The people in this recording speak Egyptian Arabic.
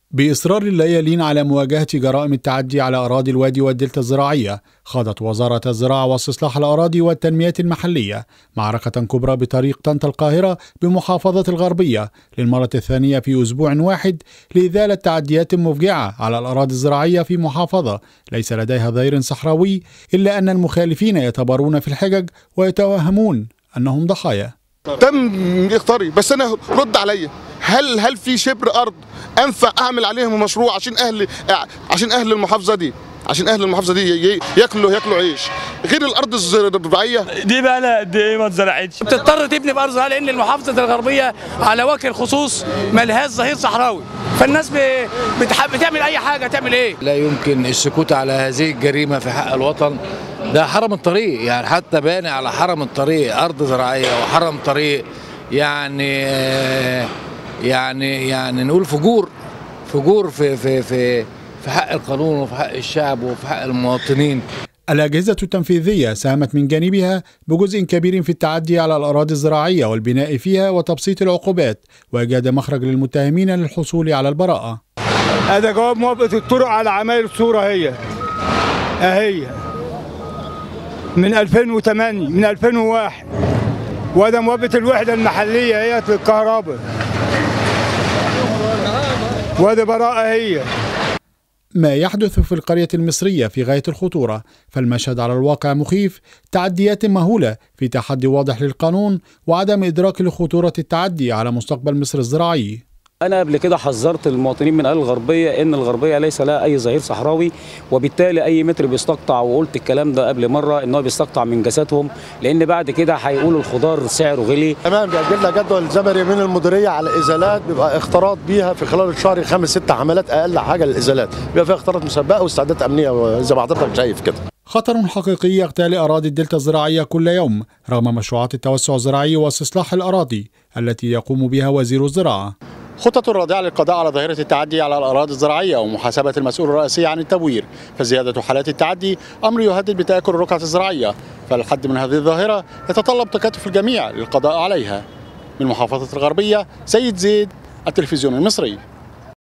بإصرار الليالين على مواجهة جرائم التعدي على أراضي الوادي والدلتا الزراعية خاضت وزارة الزراعة واستصلاح الأراضي والتنمية المحلية معركة كبرى بطريق طنطا القاهرة بمحافظة الغربية للمرة الثانية في أسبوع واحد لإزالة تعديات مفجعة على الأراضي الزراعية في محافظة ليس لديها ظهير صحراوي إلا أن المخالفين يتبارون في الحجج ويتوهمون أنهم ضحايا تم اختاري بس انا رد عليا هل هل في شبر ارض انفع اعمل عليهم مشروع عشان اهل عشان اهل المحافظه دي عشان اهل المحافظه دي ياكلوا ياكلوا عيش غير الارض الزراعيه دي بقى لها قد ايه ما اتزرعتش بتضطر تبني بارضها لان المحافظه الغربيه على وجه الخصوص ملهاش ظهير صحراوي فالناس بتحب تعمل اي حاجه تعمل ايه لا يمكن السكوت على هذه الجريمه في حق الوطن ده حرم الطريق يعني حتى باني على حرم الطريق ارض زراعيه وحرم طريق يعني يعني يعني نقول فجور فجور في في في في حق القانون وفي حق الشعب وفي حق المواطنين الأجهزة التنفيذية ساهمت من جانبها بجزء كبير في التعدي على الأراضي الزراعية والبناء فيها وتبسيط العقوبات وإيجاد مخرج للمتهمين للحصول على البراءة هذا جواب موافقة الطرق على عمايل الصورة هي أهي من 2008 من 2001 وده موافقة الوحدة المحلية هي للكهرباء وده براءة هي ما يحدث في القرية المصرية في غاية الخطورة فالمشهد على الواقع مخيف تعديات مهولة في تحدي واضح للقانون وعدم إدراك لخطورة التعدي على مستقبل مصر الزراعي أنا قبل كده حذرت المواطنين من أهل الغربية إن الغربية ليس لها أي ظهير صحراوي وبالتالي أي متر بيستقطع وقلت الكلام ده قبل مرة إن هو بيستقطع من جساتهم لأن بعد كده هيقولوا الخضار سعره غلي. تمام بيأجل لنا جدول زمني من المديرية على الإزالات بيبقى اختراط بيها في خلال الشهر خمس ست عملات أقل حاجة للإزالات بيبقى فيها اختراط مسبقة واستعدادات أمنية زي ما حضرتك شايف كده. خطر حقيقي يغتال أراضي الدلتا الزراعية كل يوم رغم مشروعات التوسع الزراعي واستصلاح الأراضي التي يقوم بها وزير الزراعة. خطة رادعة للقضاء على ظاهرة التعدي على الأراضي الزراعية ومحاسبة المسؤول الرئيسي عن التبوير فزيادة حالات التعدي أمر يهدد بتآكل الرقعة الزراعية فالحد من هذه الظاهرة يتطلب تكاتف الجميع للقضاء عليها من محافظة الغربية سيد زيد التلفزيون المصري